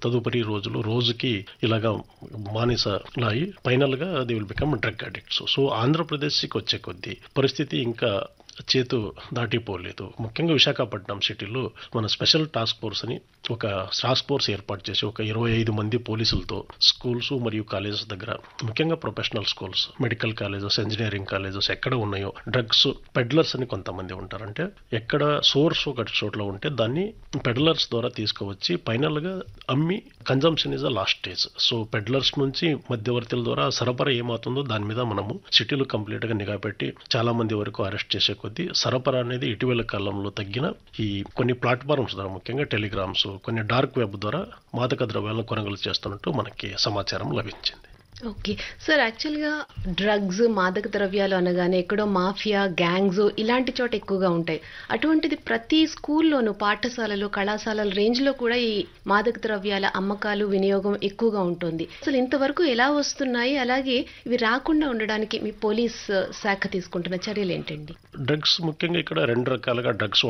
తదుపరి రోజులు రోజుకి ఇలాగా మానిసలాయి ఫైనల్ గా they will become drug addicts so ఆంధ్రప్రదేశ్కి వచ్చే కొద్దీ పరిస్థితి ఇంకా చేతు దాటిపోలేదు ముఖ్యంగా విశాఖపట్నం సిటీలో మన స్పెషల్ టాస్క్ ఫోర్స్ అని ఒక టాస్క్ ఫోర్స్ ఏర్పాటు చేసి ఒక ఇరవై ఐదు మంది పోలీసులతో స్కూల్స్ మరియు కాలేజెస్ దగ్గర ముఖ్యంగా professional schools medical colleges engineering colleges ఎక్కడ ఉన్నాయో డ్రగ్స్ పెడ్లర్స్ అని కొంతమంది ఉంటారు అంటే ఎక్కడ సోర్స్ ఒక చోట్ల ఉంటే దాన్ని పెడ్లర్స్ ద్వారా తీసుకువచ్చి ఫైనల్ గా అమ్మి consumption is a last stage so peddlers నుంచి మధ్యవర్తుల ద్వారా సరఫరా ఏమవుతుందో దాని మీద మనము సిటీలో కంప్లీట్ గా నిఘా పెట్టి చాలా మంది వరకు అరెస్ట్ చేసే కొద్దీ సరఫరా అనేది ఇటీవల కాలంలో తగ్గిన ఈ కొన్ని ప్లాట్ఫామ్స్ ద్వారా ముఖ్యంగా టెలిగ్రామ్స్ కొన్ని డార్క్ వెబ్ ద్వారా మాదక ద్రవ్యాలను కొనుగోలు చేస్తున్నట్టు మనకి సమాచారం లభించింది ఓకే సార్ యాక్చువల్గా డ్రగ్స్ మాదక ద్రవ్యాలు అనగానే ఎక్కడో మాఫియా గ్యాంగ్స్ ఇలాంటి చోట ఎక్కువగా ఉంటాయి అటువంటిది ప్రతి స్కూల్లోనూ పాఠశాలలు కళాశాలల రేంజ్లో కూడా ఈ మాదక ద్రవ్యాల అమ్మకాలు వినియోగం ఎక్కువగా ఉంటుంది అసలు ఇంతవరకు ఎలా వస్తున్నాయి అలాగే ఇవి రాకుండా ఉండడానికి మీ పోలీస్ శాఖ తీసుకుంటున్న చర్యలు ఏంటండి డ్రగ్స్ ముఖ్యంగా ఇక్కడ రెండు రకాలుగా డ్రగ్స్